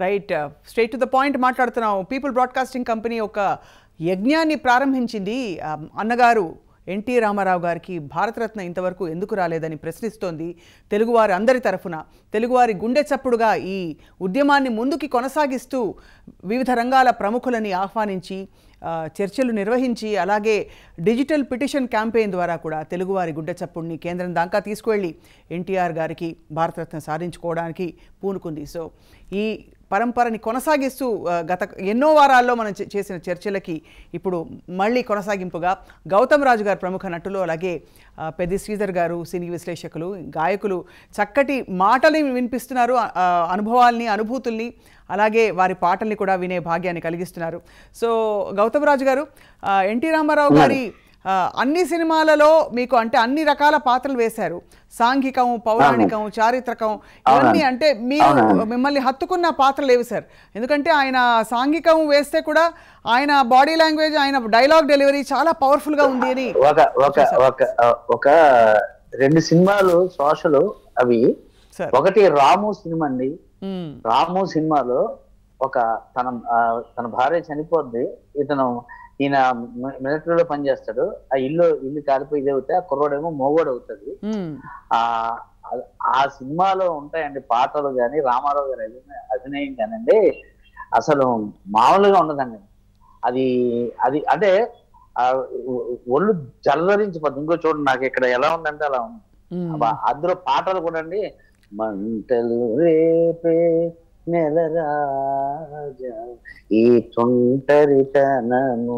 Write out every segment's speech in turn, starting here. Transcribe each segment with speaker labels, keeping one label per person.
Speaker 1: Right straight to the point మాట్లాడుతున్నాం people broadcasting company ఒక యజ్ఞాన్ని ప్రారంభించింది ఆ, అన్నగారు ఎన్టీ రామారావు గారికి భారతరత్న ఇంతవరకు ఎందుకు రాలేదని ప్రశ్నిస్తోంది తెలుగువారి అందరి తరఫున తెలుగువారి గుండె చప్పుడుగా ఈ ఉద్యమాన్ని ముందుకి కొనసాగిస్తూ వివిధ రంగాల ప్రముఖులని ఆహ్వానించి ఆ, చర్చలు నిర్వహించి అలాగే డిజిటల్ పిటిషన్ క్యాంపెయిన్ ద్వారా కూడా తెలుగువారి గుడ్డ చప్పుడిని కేంద్రం దాకా తీసుకువెళ్ళి ఎన్టీఆర్ గారికి భారతరత్న సాధించుకోవడానికి పూనుకుంది సో ఈ పరంపరని కొనసాగిస్తూ ఆ, గత ఎన్నో వారాల్లో మనం చే- చేసిన చర్చలకి ఇప్పుడు మళ్ళీ కొనసాగింపుగా గౌతమ్ రాజు గారు ప్రముఖ నటులు అలాగే ఆ, పెద్ది శ్రీధర్ గారు సినీ విశ్లేషకులు గాయకులు చక్కటి మాటల్ని వినిపిస్తున్నారు ఆ, ఆ, అనుభవాల్ని అనుభూతుల్ని అలాగే వారి పాటల్ని కూడా వినే భాగ్యాన్ని కలిగిస్తున్నారు సో గౌతమ్ రాజు గారు ఆ, ఎన్టీ రామారావు గారి ఆ, అన్ని సినిమాలలో మీకు అంటే అన్ని రకాల పాత్రలు వేశారు సాంఘికం పౌరాణికం చారిత్రకం ఇవన్నీ అంటే మీరు మిమ్మల్ని హత్తుకున్న పాత్రలు లేవు సార్ ఎందుకంటే ఆయన సాంఘికం వేస్తే కూడా ఆయన బాడీ లాంగ్వేజ్ ఆయన డైలాగ్ డెలివరీ చాలా పవర్ఫుల్ గా ఉంది అని
Speaker 2: ఒక ఒక ఒక ఒక రెండు సినిమాలు సోషల్ అవి
Speaker 1: సార్
Speaker 2: ఒకటి రాము సినిమా అండి
Speaker 1: మ్మ్.
Speaker 2: రాము సినిమాలో ఒక తన ఆ, తన భార్య చనిపోద్ది ఇతను ఈయన మి- మిలిటరీలో పనిచేస్తాడు ఆ ఇల్లు ఇల్లు కాలిపోయి ఇది అవుతాయి ఆ కుర్రోడేమో మోగోడు అవుతుంది
Speaker 1: మ్మ్.
Speaker 2: ఆ ఆ- ఆ సినిమాలో ఉంటాయండి పాటలు కానీ రామారావు గారి అభినయ- అభినయం కానండి అసలు మామూలుగా ఉండదండి అది అది అంటే ఆ ఒ- ఒళ్ళు జలధరించిపోతుంది ఇంకో చూడండి నాకు ఇక్కడ ఎలా ఉందంటే అలా ఉంది
Speaker 1: మ్మ్.
Speaker 2: అబ్బా, అందులో పాటలు కూడా అండి మంటలు రేపే నెల రాజా ఈ తొంటరితనము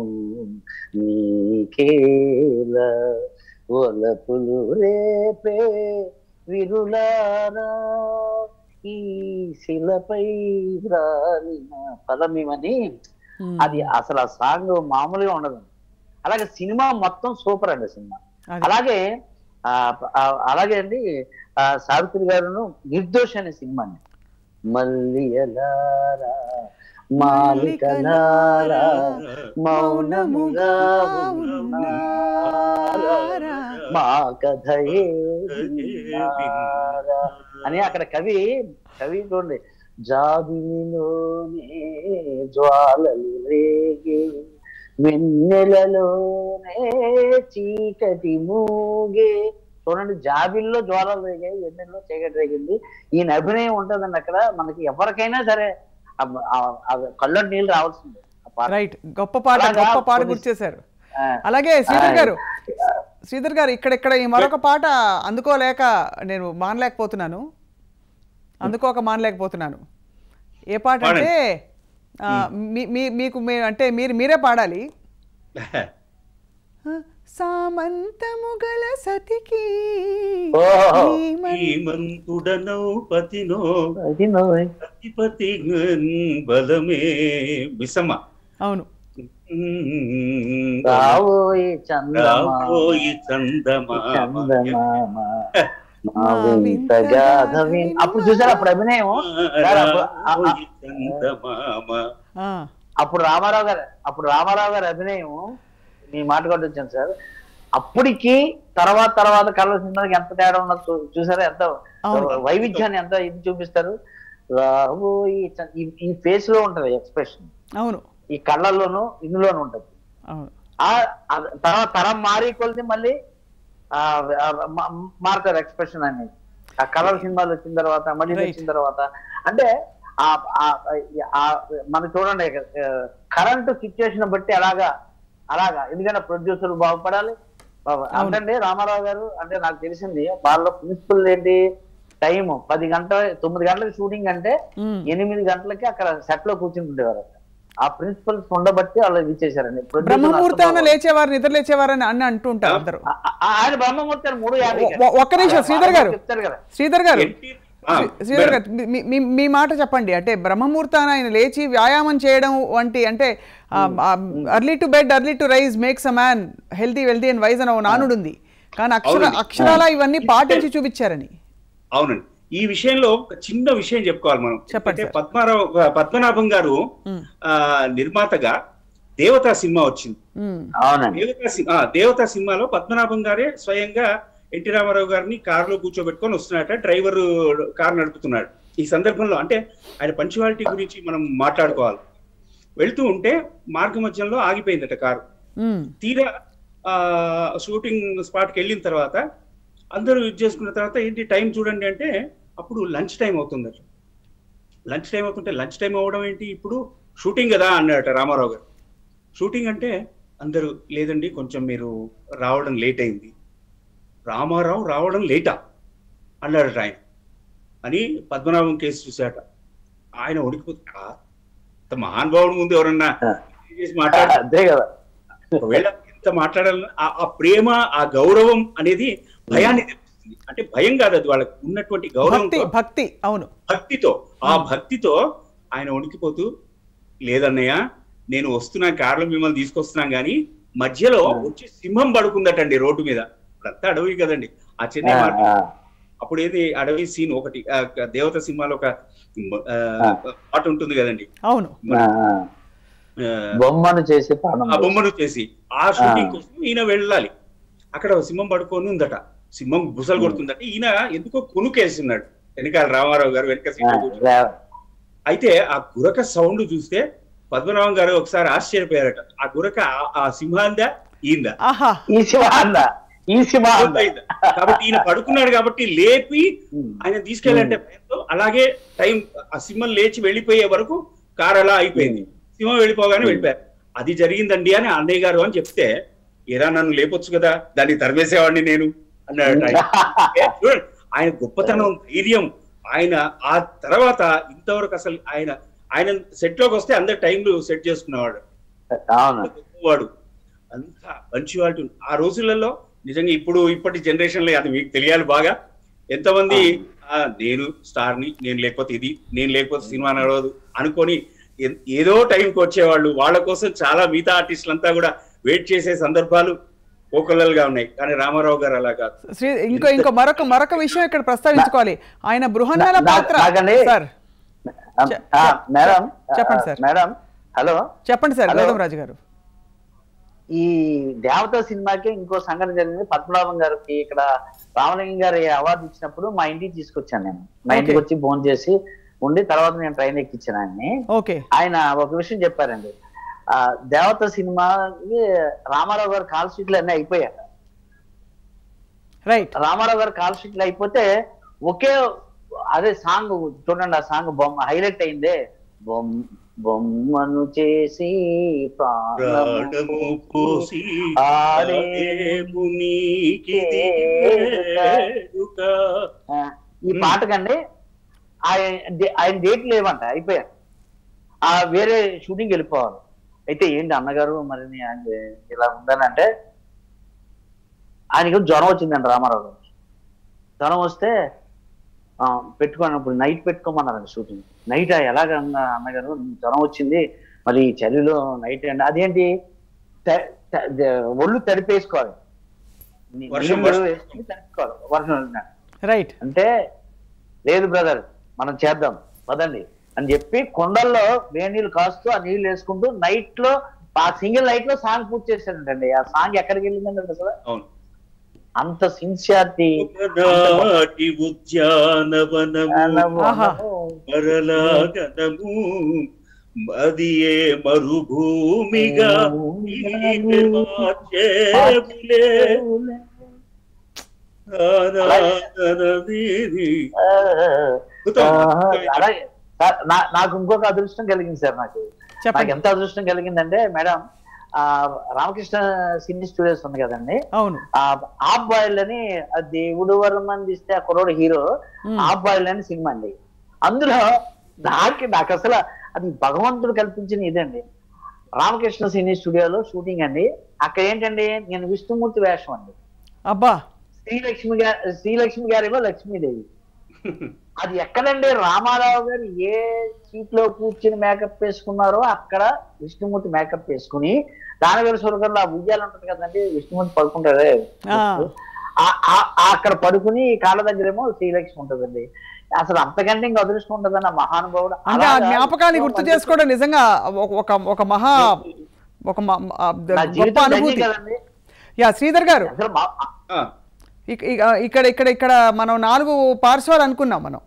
Speaker 2: నీకేలా ఒలపులు రేపే విరులారా ఈ శిలపై రాలిన పదమివని
Speaker 1: మ్మ్.
Speaker 2: అది అసలు ఆ సాంగ్ మామూలుగా ఉండదు అలాగే సినిమా మొత్తం సూపర్ అండి సినిమా
Speaker 1: అది.
Speaker 2: అలాగే ఆ, ఆ, అలాగే అండి ఆ, సావిత్రి గారును నిర్దోష్ అనే సినిమా అండి మల్లియలారా మాలికలారా మౌనముగా ఉన్నారా మా కథయే విన్నారా అని అక్కడ కవి కవి చూడండి జాబిలిలోనే జ్వాలలు రేగే వెన్నెలలోనే చీకటి మూగే చూడండి జాబిల్లో జ్వాలలు రేగాయి వెన్నెలలో చీకటి రేగింది ఈయన అభినయం ఉంటుందండి అక్కడ మనకి ఎవరికైనా సరే ఆ- ఆ- ఆ కళ్ళ నీళ్ళు రావాల్సిందే ఆ పాట.
Speaker 1: రైట్ గొప్ప పాట
Speaker 2: అలాగా
Speaker 1: గొప్ప పాట
Speaker 2: కొన్ని-
Speaker 1: గుర్తు చేశారు
Speaker 2: ఆ,
Speaker 1: అలాగే శ్రీధర్
Speaker 2: ఆ,
Speaker 1: గారు శ్రీధర్ గారు ఇక్కడ ఇక్కడ ఈ మరొక పాట అందుకోలేక నేను మానలేకపోతున్నాను అందుకోక మానలేకపోతున్నాను ఏ పాట అంటే ఆ, మీ- మీ- మీకు మీ అంటే మీరు మీరే పాడాలి ఆ, సామంతము గల సతికి
Speaker 2: ఓహో.
Speaker 1: ధీమన్-
Speaker 3: శ్రీమంతుడనౌ పతినో
Speaker 2: అది నవ్వు.
Speaker 3: అధిపతి బలమే విసమ
Speaker 1: అవును
Speaker 2: రావోయి చందమా
Speaker 3: రాబోయి చందమామ
Speaker 2: చందమామ మా
Speaker 1: మా
Speaker 2: వింత
Speaker 1: వింత
Speaker 2: గాథవి
Speaker 1: గాథ
Speaker 2: అప్పుడు చూసారు అప్పుడు అభినయం సార్, అప్పుడు ఆ- ఆ-
Speaker 3: రాబోయి చందమామ
Speaker 1: ఆ,
Speaker 2: అప్పుడు రామారావు గారు అప్పుడు రామారావు గారి అభినయం మీ మాట కొట్టి వచ్చాను సార్ అప్పటికి తర్వాత తర్వాత కళ్ళ సినిమాకి ఎంత తేడా ఉన్నది చూ- చూసారా ఎంత
Speaker 1: అవును.
Speaker 2: వైవిధ్యాన్ని ఎంత ఇది చూపిస్తారు రాబోయి చ- ఈ- ఈ ఫేస్ లో ఉంటది ఎక్స్ప్రెషన్
Speaker 1: అవును
Speaker 2: ఈ కళ్ళల్లోనూ ఇందులోనూ ఉంటది
Speaker 1: అవును
Speaker 2: ఆ ఆ తర్వాత తరం మారి కొలిది మళ్ళీ ఆ ఆ మా- మారుతారు ఎక్స్ప్రెషన్ అనేది ఆ కలర్ సినిమాలు వచ్చిన తర్వాత మళ్ళీ ఇది
Speaker 1: Right.
Speaker 2: వచ్చిన తర్వాత అంటే ఆ ఆ- ఆ మనం చూడండి కరెంట్ సిచ్యుయేషన్ బట్టి అలాగా అలాగా ఎందుకంటే ప్రొడ్యూసర్ బాగుపడాలి అంటే రామారావు గారు అంటే నాకు తెలిసింది వాళ్ళ ప్రిన్సిపల్ ఏంటి టైం పది గంటల తొమ్మిది గంటలకు షూటింగ్ అంటే
Speaker 1: మ్మ్.
Speaker 2: ఎనిమిది గంటలకి అక్కడ సెట్ లో కూర్చుని ఉండేవారు ఆ ప్రిన్సిపల్స్ ఉండబట్టి వాళ్ళు ఇది చేశారండి Producer
Speaker 1: బ్రహ్మముహూర్తాన
Speaker 2: నష్టపోవాలి.
Speaker 1: లేచేవారు నిద్ర లేచేవారని అని అంటూ ఉంటారు అందరూ
Speaker 2: ఆ- ఆ- ఆయన బ్రహ్మమూర్తి అని మూడు యాభై
Speaker 1: ఒ- ఒక్క నిమిషం, శ్రీధర్ గారు.
Speaker 2: చెప్తారు కదా
Speaker 1: శ్రీధర్ గారు
Speaker 3: ఎన్టీ ఆ,
Speaker 1: శ్రీ- శ్రీధర్ గారు మీ- మీ- మీ మాట చెప్పండి అంటే బ్రహ్మముహూర్తాన ఆయన లేచి వ్యాయామం చేయడం వంటి అంటే early to bed early to rise makes a man healthy wealthy and wise అని ఒక నానుడు ఉంది కానీ అక్షర
Speaker 3: అవునండి.
Speaker 1: అక్షరాల ఇవన్నీ పాటించి చూపించారని
Speaker 3: అవునండి ఈ విషయంలో ఒక చిన్న విషయం చెప్పుకోవాలి మనం
Speaker 1: చెప్పండి
Speaker 3: అంటే
Speaker 1: సార్.
Speaker 3: పద్మారావు పద్మనాభం గారు
Speaker 1: మ్మ్.
Speaker 3: ఆ, నిర్మాతగా దేవతా సినిమా వచ్చింది
Speaker 1: మ్మ్.
Speaker 2: అవునండి
Speaker 3: దేవతా సి- ఆ, దేవతా సినిమాలో పద్మనాభం గారే స్వయంగా ఎన్టీ రామారావు గారిని కారులో కూర్చోబెట్టుకొని వస్తున్నాడట డ్రైవర్ కారు నడుపుతున్నాడు ఈ సందర్భంలో అంటే ఆయన పంచువాలిటీ గురించి మనం మాట్లాడుకోవాలి వెళ్తూ ఉంటే మార్గ మధ్యంలో ఆగిపోయిందట కారు
Speaker 1: మ్మ్.
Speaker 3: తీరా ఆ షూటింగ్ స్పాట్కి వెళ్ళిన తర్వాత అందరూ ఇది చేసుకున్న తర్వాత ఏంటి టైం చూడండి అంటే అప్పుడు లంచ్ టైం అవుతుందట లంచ్ టైం అవుతుంటే లంచ్ టైం అవ్వడం ఏంటి ఇప్పుడు షూటింగ్ కదా అన్నాడట రామారావు గారు షూటింగ్ అంటే అందరూ లేదండి కొంచెం మీరు రావడం లేట్ అయింది రామారావు రావడం లేటా అన్నాడట ఆయన అని పద్మనాభం కేసు చూశాట ఆయన ఉడికిపోతే "ఆ, ఇంత మహానుభావుడు ముందు ఎవరన్నా చేసి మాట్లాడతారు
Speaker 2: అంతే కదా
Speaker 3: ఒకవేళ ఎంత మాట్లాడాలని ఆ- ఆ ప్రేమ ఆ గౌరవం అనేది భయాన్ని తెప్పిస్తుంది అంటే భయం కాదు అది వాళ్ళకి ఉన్నటువంటి
Speaker 1: భక్తి
Speaker 3: గౌరవంతో
Speaker 1: భక్తి అవును
Speaker 3: భక్తితో ఆ భక్తితో ఆయన వణికిపోతూ లేదన్నయ్య నేను వస్తున్నా కారులో మిమ్మల్ని తీసుకొస్తున్నాం కానీ మధ్యలో వచ్చి సింహం పడుకుందటండి రోడ్డు మీద ఇప్పుడంతా అడవి కదండి ఆ చెన్నై
Speaker 2: ఆ,
Speaker 3: మార్కెట్
Speaker 2: ఆ,
Speaker 3: అప్పుడు ఏది అడవి సీన్ ఒకటి ఆ, దేవత సినిమాలో ఒక ఆ, పాట ఉంటుంది కదండి
Speaker 2: ఆ,
Speaker 1: అవును
Speaker 2: ఆ.
Speaker 3: ఆ,
Speaker 2: బొమ్మను చేసి ప్రాణం
Speaker 3: ఆ బొమ్మను చేసి ఆ షూటింగ్ కోసం ఈయన వెళ్ళాలి అక్కడ సింహం పడుకొని ఉందట సింహం బుసలు కొడుతుందట ఈయన ఎందుకో కునుకేస్తున్నాడు వెనకాల రామారావు గారు వెనక
Speaker 2: ఆ,
Speaker 3: సీట్లో కూర్చొని.
Speaker 2: రా-
Speaker 3: అయితే ఆ గురక సౌండ్ చూస్తే పద్మనాభం గారు ఒకసారి ఆశ్చర్యపోయారట ఆ గురక ఆ- ఆ సింహాందా ఈందా
Speaker 1: ఆహా
Speaker 2: ఈ శివాంద ఈ శివాంద
Speaker 3: అయిందా? కాబట్టి ఈయన పడుకున్నాడు కాబట్టి లేపి ఆయన తీసుకెళ్ళాలంటే భయంతో అలాగే టైం ఆ సింహం లేచి వెళ్ళిపోయే వరకు కారు అలా అయిపోయింది సింహం వెళ్ళిపోగానే వెళ్ళిపోయారు అది జరిగిందండి అని అన్నయ్య గారు అని చెప్తే ఏరా నన్ను లేపొచ్చు కదా దాన్ని తరిమేసేవాడిని నేను అన్నాడు ఆయన. ఏ, చూడండి ఆయన గొప్పతనం ధైర్యం ఆయన ఆ తర్వాత ఇంతవరకు అసలు ఆయన ఆయన సెట్ లోకి వస్తే అందరు టైంలు సెట్ చేసుకునేవాడు
Speaker 2: అవును
Speaker 3: గొప్పవాడు అంత పంచువాలిటీ ఆ రోజులలో నిజంగా ఇప్పుడు ఇప్పటి జనరేషన్ లో అది మీకు తెలియాలి బాగా ఎంతమంది ఆ, నేను స్టార్ ని నేను లేకపోతే ఇది నేను లేకపోతే సినిమా నడవదు అనుకొని ఎన్- ఏదో టైంకి వచ్చేవాళ్ళు వాళ్ళ కోసం చాలా మిగతా ఆర్టిస్టులంతా కూడా వెయిట్ చేసే సందర్భాలు కోకొల్లలుగా ఉన్నాయి కానీ రామారావు గారు అలా కాదు
Speaker 1: శ్రీ ఇంకో ఇంకో మరొక మరొక విషయం ఇక్కడ ప్రస్తావించుకోవాలి ఆయన బృహన్నల
Speaker 2: నా-
Speaker 1: పాత్ర
Speaker 2: నాకండి-
Speaker 1: సార్
Speaker 2: ఆ,
Speaker 1: చె-
Speaker 2: ఆ, మేడం
Speaker 1: చెప్పండి
Speaker 2: ఆ,
Speaker 1: సార్.
Speaker 2: మేడం హలో
Speaker 1: చెప్పండి సార్
Speaker 2: హలో.
Speaker 1: గౌతమ్ రాజు గారు
Speaker 2: ఈ దేవత సినిమాకి ఇంకో సంఘటన జరిగింది పద్మనాభం గారికి ఇక్కడ రామలింగం గారి అవార్డు ఇచ్చినప్పుడు మా ఇంటికి తీసుకొచ్చాను నేను మా
Speaker 1: Okay.
Speaker 2: ఇంటికి వచ్చి ఫోన్ చేసి ఉండి తర్వాత నేను ట్రైన్ ఎక్కించాను ఆయన్ని
Speaker 1: ఓకే
Speaker 2: ఆయన ఒక విషయం చెప్పారండి ఆ దేవత సినిమాకి రామారావు గారు కాల్ షీట్లు అన్నీ అయిపోయాక
Speaker 1: రైట్
Speaker 2: రామారావు గారు కాల్ షీట్లు అయిపోతే ఒకే అదే సాంగ్ చూడండి ఆ సాంగ్ బొమ్మ హైలైట్ అయిందే బొమ్మ బొమ్మను చేసి ప్రాణము
Speaker 3: ప్రాణము పోసి
Speaker 2: ఆడే
Speaker 3: ఆడేము నీకిది వేడుక.
Speaker 2: ఆ, ఈ పాటకండి ఆయన డే- ఆయన డేట్ లేవంట అయిపోయారు ఆ వేరే షూటింగ్ వెళ్ళిపోవాలి అయితే ఏంటి అన్నగారు మరి నీ- ఆయన ఇలా ఉందని అంటే ఆయనకి జ్వరం వచ్చిందండి రామారావు గారు జ్వరం వస్తే ఆ, పెట్టుకోండి ఇప్పుడు నైట్ పెట్టుకోమన్నారండి షూటింగ్ నైట్ ఎలాగ అన్న అన్నగారు జ్వరం వచ్చింది మరి ఈ చలిలో నైట్ అండి అదేంటి త- త- ద- ఒళ్ళు తడిపేసుకోవాలి నీ-
Speaker 3: వర్షం
Speaker 2: నీళ్ళు
Speaker 3: వర్షం.
Speaker 2: వేసుకుని తడుపుకోవాలి వర్షం వచ్చినట్టు.
Speaker 1: రైట్
Speaker 2: అంటే లేదు బ్రదర్ మనం చేద్దాం పదండి అని చెప్పి కొండల్లో వేడి నీళ్ళు కాస్తూ ఆ నీళ్ళు వేసుకుంటూ నైట్ లో ఆ సింగిల్ నైట్ లో సాంగ్ పూర్తి చేశాడండి ఆ సాంగ్ ఎక్కడికి వెళ్ళిందండి అసలు
Speaker 3: అవును
Speaker 2: అంత సిన్సియారిటీ
Speaker 3: ఒకనాటి ఉద్యానవనము
Speaker 1: ఆహా.
Speaker 3: మరలాగనము మదియే మరుభూమిగా ఈమె మార్చేవులే. ఆనాదనవీధి. అద్భుతం.
Speaker 2: అలాగే సార్, నా- నాకు ఇంకొక అదృష్టం కలిగింది సార్ నాకు నాకు
Speaker 1: చెప్పండి
Speaker 2: ఎంత అదృష్టం కలిగిందంటే మేడం ఆ రామకృష్ణ సినీ స్టూడియోస్ ఉంది కదండి
Speaker 1: అవును
Speaker 2: ఆ ఆఫ్ బాయిల్ అని ఆ దేవుడు వరం అందిస్తే ఆ కుర్రోడు హీరో
Speaker 1: Hmm.
Speaker 2: ఆఫ్ బాయిల్ అని సినిమా అండి అందులో నాకు నాకు అసలు అది భగవంతుడు కల్పించిన ఇదండి రామకృష్ణ సినీ స్టూడియోలో షూటింగ్ అండి అక్కడ ఏంటండి నేను విష్ణుమూర్తి వేషం అండి
Speaker 1: అబ్బా
Speaker 2: శ్రీలక్ష్మి గారి శ్రీలక్ష్మి గారేమో లక్ష్మీదేవి అది ఎక్కడండి రామారావు గారు ఏ సీట్ లో కూర్చుని మేకప్ వేసుకున్నారో అక్కడ విష్ణుమూర్తి మేకప్ వేసుకుని దానవేల స్వర్గంలో ఆ ఉయ్యాలు ఉంటుంది కదండి విష్ణుమూర్తి పడుకుంటారే
Speaker 1: ఆ.
Speaker 2: ఆ- ఆ- ఆ అక్కడ పడుకుని కాళ్ళ దగ్గరేమో శ్రీలక్ష్మి ఉంటుందండి అసలు అంతకంటే ఇంకా అదృష్టం ఉంటుందని ఆ మహానుభావుడు
Speaker 1: అంటే ఆ
Speaker 2: అలాగా
Speaker 1: జ్ఞాపకాన్ని గుర్తు
Speaker 2: మంచి-
Speaker 1: చేసుకోవడం నిజంగా ఒక- ఒక ఒక మహా ఒక మ- ఆ
Speaker 2: నా
Speaker 1: గొప్ప
Speaker 2: జీవితం ధన్యం
Speaker 1: అనుభూతి
Speaker 2: కదండి
Speaker 1: యా శ్రీధర్ గారు
Speaker 2: అసలు మా-
Speaker 3: ఆ,
Speaker 1: ఇక- ఇక- ఇక్కడ ఇక్కడ ఇక్కడ మనం నాలుగు పార్శ్వాలు అనుకున్నాం మనం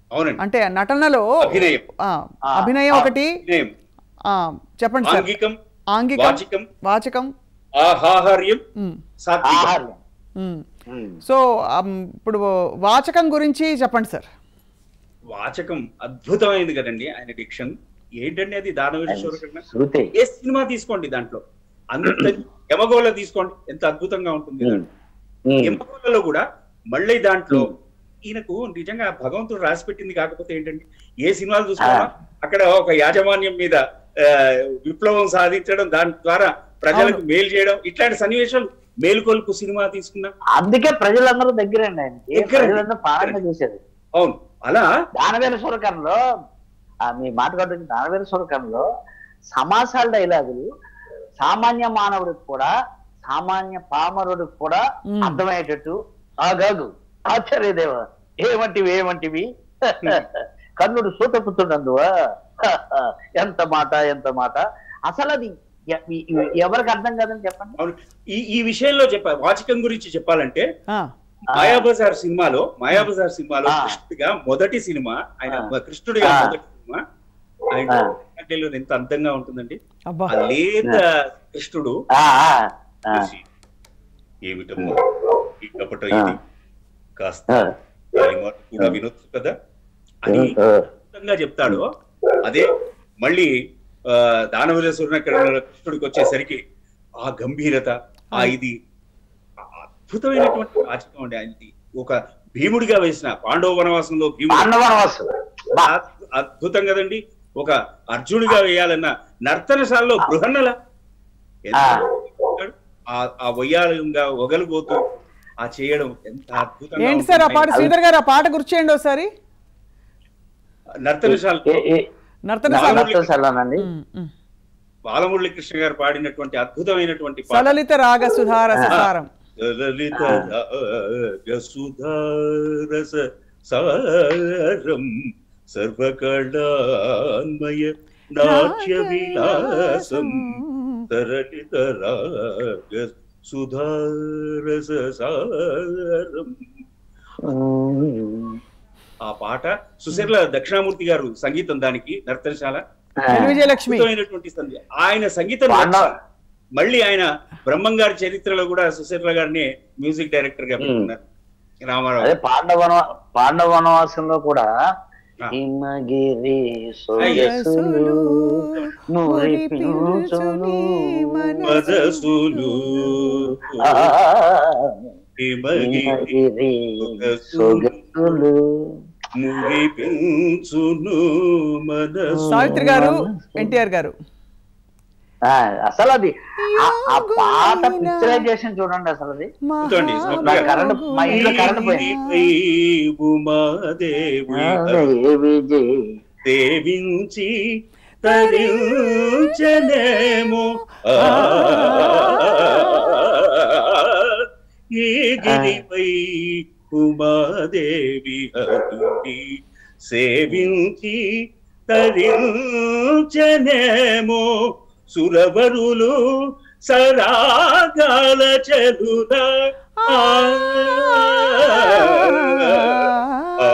Speaker 3: అవునండి
Speaker 1: అంటే నటనలో
Speaker 3: అభినయం.
Speaker 1: ఆ, అభినయం ఒకటి
Speaker 3: అభినయం
Speaker 1: ఆ, చెప్పండి సార్
Speaker 3: ఆంగికం
Speaker 1: ఆంగికం
Speaker 3: వాచికం
Speaker 1: వాచకం
Speaker 3: ఆహార్యం
Speaker 1: ఉమ్,
Speaker 3: సాత్వికం
Speaker 2: ఆహారం
Speaker 1: ఉమ్.
Speaker 2: ఉమ్.
Speaker 1: సో ఆమ్, ఇప్పుడు వాచకం గురించి చెప్పండి సార్
Speaker 3: వాచకం అద్భుతమైంది కదండి ఆయన డిక్షన్ ఏంటండి అది దానవేశ్వర కన్నా
Speaker 2: శృతి
Speaker 3: ఏ సినిమా తీసుకోండి దాంట్లో అంత యమగోళ తీసుకోండి ఎంత అద్భుతంగా ఉంటుంది
Speaker 2: ఉమ్. ఉమ్.
Speaker 3: యమగోళలో కూడా మళ్ళీ దాంట్లో ఈయనకు నిజంగా భగవంతుడు రాసి పెట్టింది కాకపోతే ఏంటంటే ఏ సినిమాలు చూసుకున్నా అక్కడ ఒక యాజమాన్యం మీద ఆ, విప్లవం సాధించడం దాని ద్వారా ప్రజలకు మేలు చేయడం ఇట్లాంటి సన్నివేశాలు మేలుకొల్పు సినిమా తీసుకున్నా
Speaker 2: అందుకే ప్రజలందరూ దగ్గరండి ఆయనకి
Speaker 3: దగ్గరండి.
Speaker 2: ప్రజలందరూ పారంగా చూసేది
Speaker 3: అవును అలా
Speaker 2: దానవీర సూరకర్ణలో ఆ, మీ మాట కొట్టండి దానవీర సూరకర్ణలో సమాసాల డైలాగులు సామాన్య మానవుడికి కూడా సామాన్య పామరుడికి కూడా
Speaker 1: మ్మ్.
Speaker 2: అర్థమయ్యేటట్టు ఆగాగు ఆశ్చర్యదేవ ఏమంటివి ఏమంటివి కర్ణుడు సూతపుత్రుడందువా ఎంత మాట ఎంత మాట అసలు అది ఎ- ఎ- ఎవరికి అర్థం కాదని చెప్పండి
Speaker 3: అవును ఈ ఈ విషయంలో చెప్ప వాచకం గురించి చెప్పాలంటే
Speaker 1: ఆ,
Speaker 3: మాయాబజార్ సినిమాలో మాయాబజార్ సినిమాలో
Speaker 2: ఆ.
Speaker 3: కృష్ణుడిగా మొదటి సినిమా ఆయన
Speaker 2: ఆ.
Speaker 3: కృష్ణుడిగా
Speaker 2: ఆ.
Speaker 3: మొదటి సినిమా ఆయన
Speaker 2: ఆ.
Speaker 3: కంటెలో ఎంత అందంగా ఉంటుందండి
Speaker 1: అబ్బా
Speaker 3: ఆ లేత కృష్ణుడు
Speaker 2: ఆ, ఆ, ఆ,
Speaker 3: చూసి, ఏమిటమ్మా ఈ కపట ఇది కాస్త
Speaker 2: ఆ,
Speaker 3: దాని మాట కూడా వినొచ్చు కదా అని
Speaker 2: ఆ,
Speaker 3: అద్భుతంగా చెప్తాడు అదే మళ్ళీ ఆ, దానవీర సూర్యకరణ కృష్ణుడికి వచ్చేసరికి ఆ గంభీరత ఆ ఇది అద్భుతమైనటువంటి వాచకం అండి ఆయనది ఒక భీముడిగా వేసిన పాండవ వనవాసంలో భీముడు
Speaker 2: పాండవనవాసు బా.
Speaker 3: అద్- అద్భుతం కదండి ఒక అర్జునుడిగా వేయాలన్న నర్తనశాలలో బృహన్నల ఎంత
Speaker 2: ఆ.
Speaker 3: చేస్తాడు? ఆ- ఆ వయ్యాలంగా ఒగలుపోతూ ఆ చేయడం ఎంత అద్భుతంగా
Speaker 1: ఏంటి సార్ ఆ పాట
Speaker 3: ఉంటుంది.
Speaker 1: శ్రీధర్ గారు ఆ పాట గుర్తు చేయండి ఒకసారి
Speaker 3: నర్తనశాల
Speaker 2: ఏ- ఏ-
Speaker 1: నర్తన
Speaker 3: నా-
Speaker 1: సల-
Speaker 2: నర్తనశాలనండి
Speaker 1: ఉమ్, ఉమ్.
Speaker 3: బాలమురళి కృష్ణ గారు పాడినటువంటి అద్భుతమైనటువంటి పాట
Speaker 1: సలలిత రాగ సుధారస సారం
Speaker 3: లలిత సుధారస సారం సర్వకళాన్మయ నాట్య విలాసం తరలిత రాగ సుధారస సారం
Speaker 2: ఉమ్.
Speaker 3: ఆ పాట సుశీర్ల దక్షిణామూర్తి గారు సంగీతం దానికి నర్తనశాల
Speaker 1: ఎల్ విజయలక్ష్మి
Speaker 3: అద్భుతమైనటువంటి సంగీ- ఆయన సంగీతం
Speaker 2: పాండవ-
Speaker 3: నచ్చి మళ్ళీ ఆయన బ్రహ్మం గారి చరిత్రలో కూడా సుశీర్ల గారిని మ్యూజిక్ డైరెక్టర్ గా పెట్టుకున్నారు రామారావు
Speaker 2: అదే పాండవన పాండవనవాసంలో కూడా
Speaker 3: ఆ.
Speaker 2: హిమగిరి
Speaker 3: Yes.
Speaker 2: సొగసులు మురిపించును
Speaker 3: మదసులు
Speaker 2: ఆ,
Speaker 3: హిమగిరి
Speaker 2: హిమగిరి సొగసులు
Speaker 3: ముగిపించును మనసు
Speaker 1: సావిత్రి గారు ఎన్టీఆర్ గారు
Speaker 2: ఆ, అసలు అది ఆ- ఆ పాట పిక్చరైజేషన్ చూడండి అసలు అది
Speaker 3: చూడండి,
Speaker 2: నా కరెంట్ మా ఇంట్లో కరెంట్ పోయింది
Speaker 3: నీపై ఉమాదేవి
Speaker 2: విజయ్
Speaker 3: దేవించి తరించనేమో ఆ, ఈ గిరిపై ఉమాదేవి హరుని సేవించి తరించనేమో సురవరులు సరాగాల చెలుదా ఆ, ఆ,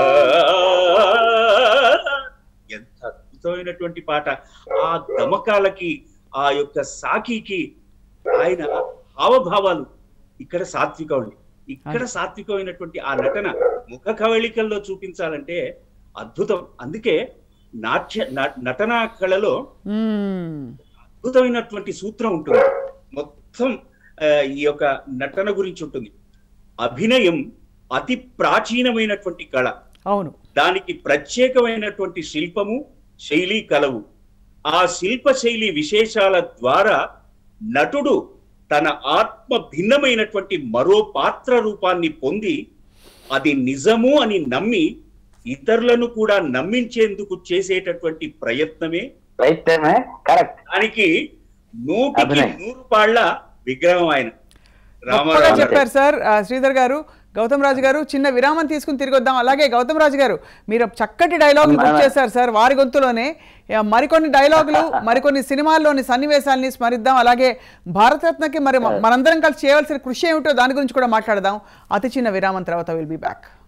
Speaker 3: ఎంత అద్భుతమైనటువంటి పాట ఆ గమకాలకి ఆ యొక్క సాకికి ఆయన హావభావాలు ఇక్కడ సాత్వికం అండి ఇక్కడ సాత్వికమైనటువంటి ఆ నటన ముఖ కవళికల్లో చూపించాలంటే అద్భుతం అందుకే నాట్య న- నటనా కళలో
Speaker 1: మ్మ్.
Speaker 3: అద్భుతమైనటువంటి సూత్రం ఉంటుంది మొత్తం ఆ, ఈ యొక్క నటన గురించి ఉంటుంది అభినయం అతి ప్రాచీనమైనటువంటి కళ
Speaker 1: అవును
Speaker 3: దానికి ప్రత్యేకమైనటువంటి శిల్పము శైలి కలవు ఆ శిల్ప శైలి విశేషాల ద్వారా నటుడు తన ఆత్మ భిన్నమైనటువంటి మరో పాత్ర రూపాన్ని పొంది అది నిజము అని నమ్మి ఇతరులను కూడా నమ్మించేందుకు చేసేటటువంటి ప్రయత్నమే
Speaker 2: రైట్ కరెక్ట్
Speaker 3: దానికి నూటికి
Speaker 2: అభినయ్.
Speaker 3: నూరు పాళ్ళ విగ్రహం ఆయన
Speaker 1: గొప్పగా
Speaker 3: రామారావు
Speaker 1: చెప్పారు సార్ ఆ, శ్రీధర్ గారు గౌతమ్ రాజు గారు చిన్న విరామం తీసుకుని తిరిగి వద్దాం అలాగే గౌతమ్ రాజు గారు మీరు చక్కటి డైలాగులు గుర్తు చేశారు సార్ వారి గొంతులోనే ఆ, మరికొన్ని డైలాగులు మరికొన్ని సినిమాల్లోని సన్నివేశాలని స్మరిద్దాం అలాగే భారతరత్నకి మరి మ- మనందరం కలిసి చేయవలసిన కృషి ఏమిటో దాని గురించి కూడా మాట్లాడదాం అతి చిన్న విరామం తర్వాత విల్ బి బ్యాక్